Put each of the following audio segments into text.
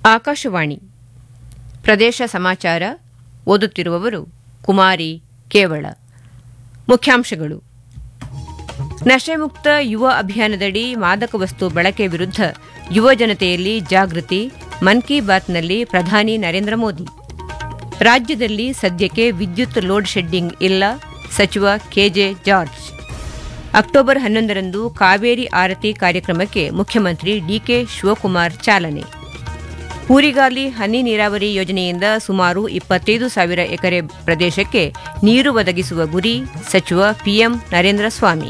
ಆಕಾಶವಾಣಿ ಪ್ರದೇಶ ಸಮಾಚಾರ ಓದುತ್ತಿರುವವರು ಕುಮಾರಿ ಕೇವಳ ಮುಖ್ಯಾಂಶಗಳು ನಶೆಮುಕ್ತ ಯುವ ಅಭಿಯಾನದಡಿ ಮಾದಕ ವಸ್ತು ಬಳಕೆ ವಿರುದ್ಧ ಯುವ ಜನತೆಯಲ್ಲಿ ಜಾಗೃತಿ ಮನ್ ಕಿ ಬಾತ್ನಲ್ಲಿ ಪ್ರಧಾನಿ ನರೇಂದ್ರ ಮೋದಿ ರಾಜ್ಯದಲ್ಲಿ ಸದ್ಯಕ್ಕೆ ವಿದ್ಯುತ್ ಲೋಡ್ ಶೆಡ್ಡಿಂಗ್ ಇಲ್ಲ ಸಚಿವ ಕೆಜೆ ಜಾರ್ಜ್ ಅಕ್ಟೋಬರ್ ಹನ್ನೊಂದರಂದು ಕಾವೇರಿ ಆರತಿ ಕಾರ್ಯಕ್ರಮಕ್ಕೆ ಮುಖ್ಯಮಂತ್ರಿ ಡಿಕೆ ಶಿವಕುಮಾರ್ ಚಾಲನೆ ಕೂರಿಗಾಲಿ ಹನಿ ನೀರಾವರಿ ಯೋಜನೆಯಿಂದ ಸುಮಾರು ಇಪ್ಪತ್ತೈದು ಸಾವಿರ ಎಕರೆ ಪ್ರದೇಶಕ್ಕೆ ನೀರು ಒದಗಿಸುವ ಗುರಿ ಸಚಿವ ಪಿಎಂ ನರೇಂದ್ರ ಸ್ವಾಮಿ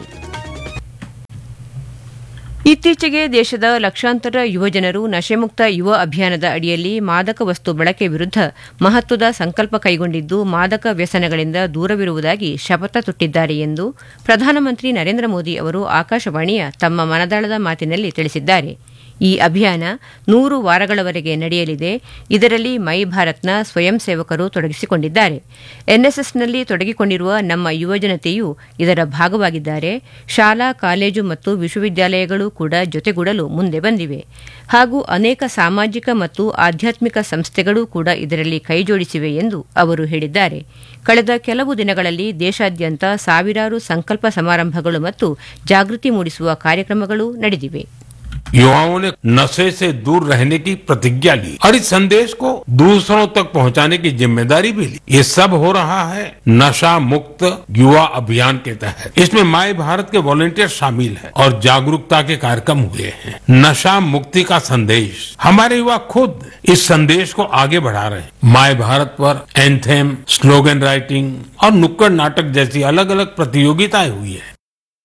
ಇತ್ತೀಚೆಗೆ ದೇಶದ ಲಕ್ಷಾಂತರ ಯುವಜನರು ನಶೆಮುಕ್ತ ಯುವ ಅಭಿಯಾನದ ಅಡಿಯಲ್ಲಿ ಮಾದಕ ವಸ್ತು ಬಳಕೆ ವಿರುದ್ಧ ಮಹತ್ವದ ಸಂಕಲ್ಪ ಕೈಗೊಂಡಿದ್ದು ಮಾದಕ ವ್ಯಸನಗಳಿಂದ ದೂರವಿರುವುದಾಗಿ ಶಪಥ ತೊಟ್ಟಿದ್ದಾರೆ ಎಂದು ಪ್ರಧಾನಮಂತ್ರಿ ನರೇಂದ್ರ ಮೋದಿ ಅವರು ಆಕಾಶವಾಣಿಯ ತಮ್ಮ ಮನದಾಳದ ಮಾತಿನಲ್ಲಿ ತಿಳಿಸಿದ್ದಾರೆ ಈ ಅಭಿಯಾನ ನೂರು ವಾರಗಳವರೆಗೆ ನಡೆಯಲಿದೆ ಇದರಲ್ಲಿ ಮೈ ಭಾರತ್ನ ಸ್ವಯಂ ಸೇವಕರು ತೊಡಗಿಸಿಕೊಂಡಿದ್ದಾರೆ ಎನ್ಎಸ್ಎಸ್ನಲ್ಲಿ ತೊಡಗಿಕೊಂಡಿರುವ ನಮ್ಮ ಯುವಜನತೆಯೂ ಇದರ ಭಾಗವಾಗಿದ್ದಾರೆ ಶಾಲಾ ಕಾಲೇಜು ಮತ್ತು ವಿಶ್ವವಿದ್ಯಾಲಯಗಳು ಕೂಡ ಜೊತೆಗೂಡಲು ಮುಂದೆ ಬಂದಿವೆ ಹಾಗೂ ಅನೇಕ ಸಾಮಾಜಿಕ ಮತ್ತು ಆಧ್ಯಾತ್ಮಿಕ ಸಂಸ್ಥೆಗಳೂ ಕೂಡ ಇದರಲ್ಲಿ ಕೈಜೋಡಿಸಿವೆ ಎಂದು ಅವರು ಹೇಳಿದ್ದಾರೆ ಕಳೆದ ಕೆಲವು ದಿನಗಳಲ್ಲಿ ದೇಶಾದ್ಯಂತ ಸಾವಿರಾರು ಸಂಕಲ್ಪ ಸಮಾರಂಭಗಳು ಮತ್ತು ಜಾಗೃತಿ ಮೂಡಿಸುವ ಕಾರ್ಯಕ್ರಮಗಳು ನಡೆದಿವೆ युवाओं ने नशे से दूर रहने की प्रतिज्ञा ली और इस संदेश को दूसरों तक पहुंचाने की जिम्मेदारी भी ली ये सब हो रहा है नशा मुक्त युवा अभियान के तहत इसमें माई भारत के वॉलेंटियर शामिल हैं और जागरूकता के कार्यक्रम हुए हैं नशा मुक्ति का संदेश हमारे युवा खुद इस संदेश को आगे बढ़ा रहे हैं माई भारत पर एंथेम स्लोगन राइटिंग और नुक्कड़ नाटक जैसी अलग अलग प्रतियोगिताएं हुई है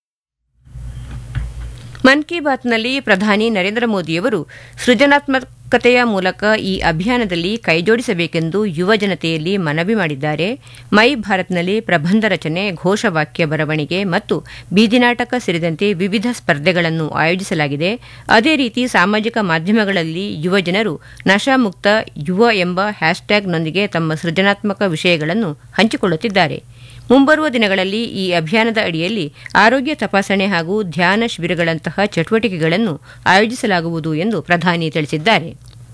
ಮನ್ ಕಿ ಬಾತ್ನಲ್ಲಿ ಪ್ರಧಾನಿ ನರೇಂದ್ರ ಮೋದಿಯವರು ಸೃಜನಾತ್ಮಕತೆಯ ಮೂಲಕ ಈ ಅಭಿಯಾನದಲ್ಲಿ ಕೈಜೋಡಿಸಬೇಕೆಂದು ಯುವ ಜನತೆಯಲ್ಲಿ ಮನವಿ ಮಾಡಿದ್ದಾರೆ ಮೈ ಭಾರತ್ನಲ್ಲಿ ಪ್ರಬಂಧ ರಚನೆ ಘೋಷವಾಕ್ಯ ಬರವಣಿಗೆ ಮತ್ತು ಬೀದಿನಾಟಕ ಸೇರಿದಂತೆ ವಿವಿಧ ಸ್ಪರ್ಧೆಗಳನ್ನು ಆಯೋಜಿಸಲಾಗಿದೆ ಅದೇ ರೀತಿ ಸಾಮಾಜಿಕ ಮಾಧ್ಯಮಗಳಲ್ಲಿ ಯುವ ಜನರು ನಶಾಮುಕ್ತ ಯುವ ಎಂಬ ಹ್ಯಾಶ್ಟ್ಯಾಗ್ನೊಂದಿಗೆ ತಮ್ಮ ಸೃಜನಾತ್ಮಕ ವಿಷಯಗಳನ್ನು ಹಂಚಿಕೊಳ್ಳುತ್ತಿದ್ದಾರೆ ಮುಂಬರುವ ದಿನಗಳಲ್ಲಿ ಈ ಅಭಿಯಾನದ ಅಡಿಯಲ್ಲಿ ಆರೋಗ್ಯ ತಪಾಸಣೆ ಹಾಗೂ ಧ್ಯಾನ ಶಿಬಿರಗಳಂತಹ ಚಟುವಟಿಕೆಗಳನ್ನು ಆಯೋಜಿಸಲಾಗುವುದು ಎಂದು ಪ್ರಧಾನಿ ತಿಳಿಸಿದ್ದಾರೆ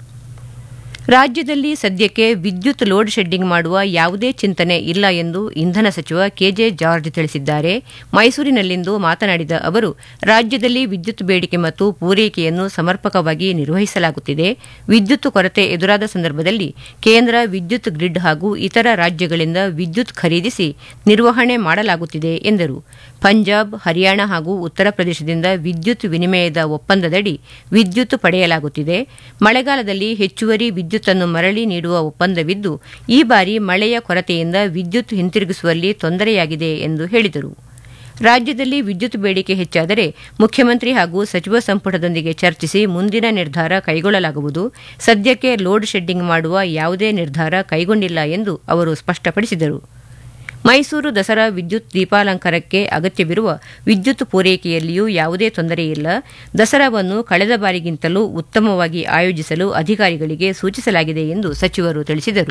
ರಾಜ್ಯದಲ್ಲಿ ಸದ್ಯಕ್ಕೆ ವಿದ್ಯುತ್ ಲೋಡ್ ಶೆಡ್ಡಿಂಗ್ ಮಾಡುವ ಯಾವುದೇ ಚಿಂತನೆ ಇಲ್ಲ ಎಂದು ಇಂಧನ ಸಚಿವ ಕೆಜೆ ಜಾರ್ಜ್ ತಿಳಿಸಿದ್ದಾರೆ ಮೈಸೂರಿನಲ್ಲಿಂದು ಮಾತನಾಡಿದ ಅವರು ರಾಜ್ಯದಲ್ಲಿ ವಿದ್ಯುತ್ ಬೇಡಿಕೆ ಮತ್ತು ಪೂರೈಕೆಯನ್ನು ಸಮರ್ಪಕವಾಗಿ ನಿರ್ವಹಿಸಲಾಗುತ್ತಿದೆ ವಿದ್ಯುತ್ ಕೊರತೆ ಎದುರಾದ ಸಂದರ್ಭದಲ್ಲಿ ಕೇಂದ್ರ ವಿದ್ಯುತ್ ಗ್ರಿಡ್ ಹಾಗೂ ಇತರ ರಾಜ್ಯಗಳಿಂದ ವಿದ್ಯುತ್ ಖರೀದಿಸಿ ನಿರ್ವಹಣೆ ಮಾಡಲಾಗುತ್ತಿದೆ ಎಂದರು ಪಂಜಾಬ್ ಹರಿಯಾಣ ಹಾಗೂ ಉತ್ತರ ಪ್ರದೇಶದಿಂದ ವಿದ್ಯುತ್ ವಿನಿಮಯದ ಒಪ್ಪಂದದಡಿ ವಿದ್ಯುತ್ ಪಡೆಯಲಾಗುತ್ತಿದೆ ಮಳೆಗಾಲದಲ್ಲಿ ಹೆಚ್ಚುವರಿ ವಿದ್ಯುತ್ತನ್ನು ಮರಳಿ ನೀಡುವ ಒಪ್ಪಂದವಿದ್ದು ಈ ಬಾರಿ ಮಳೆಯ ಕೊರತೆಯಿಂದ ವಿದ್ಯುತ್ ಹಿಂತಿರುಗಿಸುವಲ್ಲಿ ತೊಂದರೆಯಾಗಿದೆ ಎಂದು ಹೇಳಿದರು ರಾಜ್ಯದಲ್ಲಿ ವಿದ್ಯುತ್ ಬೇಡಿಕೆ ಹೆಚ್ಚಾದರೆ ಮುಖ್ಯಮಂತ್ರಿ ಹಾಗೂ ಸಚಿವ ಸಂಪುಟದೊಂದಿಗೆ ಚರ್ಚಿಸಿ ಮುಂದಿನ ನಿರ್ಧಾರ ಕೈಗೊಳ್ಳಲಾಗುವುದು ಸದ್ಯಕ್ಕೆ ಲೋಡ್ ಶೆಡ್ಡಿಂಗ್ ಮಾಡುವ ಯಾವುದೇ ನಿರ್ಧಾರ ಕೈಗೊಂಡಿಲ್ಲ ಎಂದು ಅವರು ಸ್ಪಷ್ಟಪಡಿಸಿದರು ಮೈಸೂರು ದಸರಾ ವಿದ್ಯುತ್ ದೀಪಾಲಂಕಾರಕ್ಕೆ ಅಗತ್ಯವಿರುವ ವಿದ್ಯುತ್ ಪೂರೈಕೆಯಲ್ಲಿಯೂ ಯಾವುದೇ ತೊಂದರೆಯಿಲ್ಲ ದಸರಾವನ್ನು ಕಳೆದ ಬಾರಿಗಿಂತಲೂ ಉತ್ತಮವಾಗಿ ಆಯೋಜಿಸಲು ಅಧಿಕಾರಿಗಳಿಗೆ ಸೂಚಿಸಲಾಗಿದೆ ಎಂದು ಸಚಿವರು ತಿಳಿಸಿದರು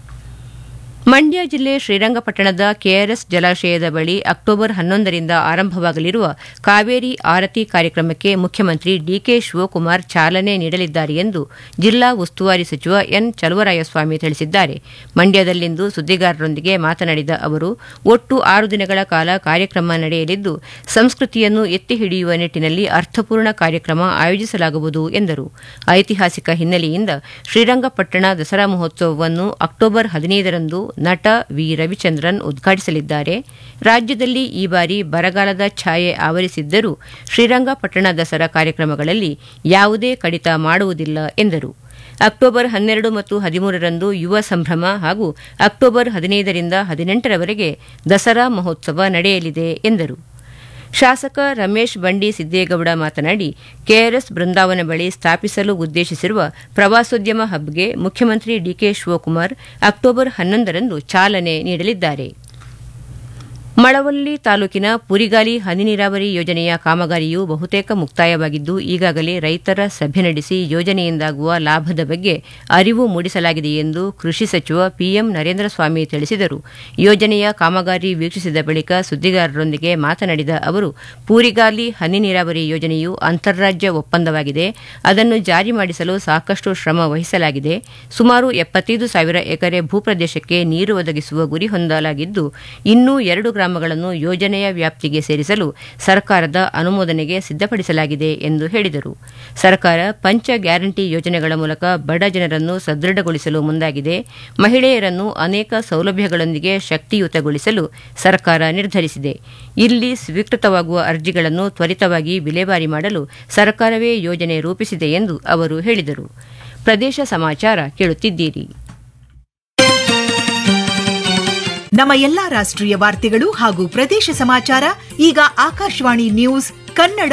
ಮಂಡ್ಯ ಜಿಲ್ಲೆ ಶ್ರೀರಂಗಪಟ್ಟಣದ ಕೆಆರ್ಎಸ್ ಜಲಾಶಯದ ಬಳಿ ಅಕ್ಟೋಬರ್ ಹನ್ನೊಂದರಿಂದ ಆರಂಭವಾಗಲಿರುವ ಕಾವೇರಿ ಆರತಿ ಕಾರ್ಯಕ್ರಮಕ್ಕೆ ಮುಖ್ಯಮಂತ್ರಿ ಡಿಕೆ ಶಿವಕುಮಾರ್ ಚಾಲನೆ ನೀಡಲಿದ್ದಾರೆ ಎಂದು ಜಿಲ್ಲಾ ಉಸ್ತುವಾರಿ ಸಚಿವ ಎನ್ ಚಲುವರಾಯಸ್ವಾಮಿ ತಿಳಿಸಿದ್ದಾರೆ ಮಂಡ್ಯದಲ್ಲಿಂದು ಸುದ್ದಿಗಾರರೊಂದಿಗೆ ಮಾತನಾಡಿದ ಅವರು ಒಟ್ಟು ಆರು ದಿನಗಳ ಕಾಲ ಕಾರ್ಯಕ್ರಮ ನಡೆಯಲಿದ್ದು ಸಂಸ್ಕೃತಿಯನ್ನು ಎತ್ತಿ ಹಿಡಿಯುವ ನಿಟ್ಟಿನಲ್ಲಿ ಅರ್ಥಪೂರ್ಣ ಕಾರ್ಯಕ್ರಮ ಆಯೋಜಿಸಲಾಗುವುದು ಎಂದರು ಐತಿಹಾಸಿಕ ಹಿನ್ನೆಲೆಯಿಂದ ಶ್ರೀರಂಗಪಟ್ಟಣ ದಸರಾ ಮಹೋತ್ಸವವನ್ನು ಅಕ್ಟೋಬರ್ ಹದಿನೈದರಂದು ನಟ ವಿ ರವಿಚಂದ್ರನ್ ಉದ್ಘಾಟಿಸಲಿದ್ದಾರೆ ರಾಜ್ಯದಲ್ಲಿ ಈ ಬಾರಿ ಬರಗಾಲದ ಛಾಯೆ ಆವರಿಸಿದ್ದರೂ ಶ್ರೀರಂಗಪಟ್ಟಣ ದಸರಾ ಕಾರ್ಯಕ್ರಮಗಳಲ್ಲಿ ಯಾವುದೇ ಕಡಿತ ಮಾಡುವುದಿಲ್ಲ ಎಂದರು ಅಕ್ಟೋಬರ್ ಹನ್ನೆರಡು ಮತ್ತು ಹದಿಮೂರರಂದು ಯುವ ಸಂಭ್ರಮ ಹಾಗೂ ಅಕ್ಟೋಬರ್ ಹದಿನೈದರಿಂದ ಹದಿನೆಂಟರವರೆಗೆ ದಸರಾ ಮಹೋತ್ಸವ ನಡೆಯಲಿದೆ ಎಂದರು ಶಾಸಕ ರಮೇಶ್ ಬಂಡಿ ಸಿದ್ದೇಗೌಡ ಮಾತನಾಡಿ ಕೆಆರ್ಎಸ್ ಬೃಂದಾವನ ಬಳಿ ಸ್ಥಾಪಿಸಲು ಉದ್ದೇಶಿಸಿರುವ ಪ್ರವಾಸೋದ್ಯಮ ಹಬ್ಗೆ ಮುಖ್ಯಮಂತ್ರಿ ಡಿಕೆ ಶಿವಕುಮಾರ್ ಅಕ್ಟೋಬರ್ ಹನ್ನೊಂದರಂದು ಚಾಲನೆ ನೀಡಲಿದ್ದಾರೆ ಮಳವಳ್ಳಿ ತಾಲೂಕಿನ ಪುರಿಗಾಲಿ ಹನಿ ನೀರಾವರಿ ಯೋಜನೆಯ ಕಾಮಗಾರಿಯು ಬಹುತೇಕ ಮುಕ್ತಾಯವಾಗಿದ್ದು ಈಗಾಗಲೇ ರೈತರ ಸಭೆ ನಡೆಸಿ ಯೋಜನೆಯಿಂದಾಗುವ ಲಾಭದ ಬಗ್ಗೆ ಅರಿವು ಮೂಡಿಸಲಾಗಿದೆ ಎಂದು ಕೃಷಿ ಸಚಿವ ಪಿಎಂ ನರೇಂದ್ರ ಸ್ವಾಮಿ ತಿಳಿಸಿದರು ಯೋಜನೆಯ ಕಾಮಗಾರಿ ವೀಕ್ಷಿಸಿದ ಬಳಿಕ ಸುದ್ದಿಗಾರರೊಂದಿಗೆ ಮಾತನಾಡಿದ ಅವರು ಪೂರಿಗಾಲಿ ಹನಿ ನೀರಾವರಿ ಯೋಜನೆಯು ಅಂತಾರಾಜ್ಯ ಒಪ್ಪಂದವಾಗಿದೆ ಅದನ್ನು ಜಾರಿ ಮಾಡಿಸಲು ಸಾಕಷ್ಟು ಶ್ರಮ ವಹಿಸಲಾಗಿದೆ ಸುಮಾರು ಎಪ್ಪತ್ತೈದು ಸಾವಿರ ಎಕರೆ ಭೂಪ್ರದೇಶಕ್ಕೆ ನೀರು ಒದಗಿಸುವ ಗುರಿ ಹೊಂದಲಾಗಿದ್ದು ಇನ್ನೂ ಎರಡು ಗ್ರಾಮಗಳನ್ನು ಯೋಜನೆಯ ವ್ಯಾಪ್ತಿಗೆ ಸೇರಿಸಲು ಸರ್ಕಾರದ ಅನುಮೋದನೆಗೆ ಸಿದ್ಧಪಡಿಸಲಾಗಿದೆ ಎಂದು ಹೇಳಿದರು ಸರ್ಕಾರ ಪಂಚ ಗ್ಯಾರಂಟಿ ಯೋಜನೆಗಳ ಮೂಲಕ ಬಡ ಜನರನ್ನು ಸದೃಢಗೊಳಿಸಲು ಮುಂದಾಗಿದೆ ಮಹಿಳೆಯರನ್ನು ಅನೇಕ ಸೌಲಭ್ಯಗಳೊಂದಿಗೆ ಶಕ್ತಿಯುತಗೊಳಿಸಲು ಸರ್ಕಾರ ನಿರ್ಧರಿಸಿದೆ ಇಲ್ಲಿ ಸ್ವೀಕೃತವಾಗುವ ಅರ್ಜಿಗಳನ್ನು ತ್ವರಿತವಾಗಿ ವಿಲೇವಾರಿ ಮಾಡಲು ಸರ್ಕಾರವೇ ಯೋಜನೆ ರೂಪಿಸಿದೆ ಎಂದು ಅವರು ಹೇಳಿದರು ಪ್ರದೇಶ ಸಮಾಚಾರ ಕೇಳುತ್ತಿದ್ದೀರಿ ನಮ್ಮ ಎಲ್ಲಾ ರಾಷ್ಟ್ರೀಯ ವಾರ್ತೆಗಳು ಹಾಗೂ ಪ್ರದೇಶ ಸಮಾಚಾರ ಈಗ ಆಕಾಶವಾಣಿ ನ್ಯೂಸ್ ಕನ್ನಡ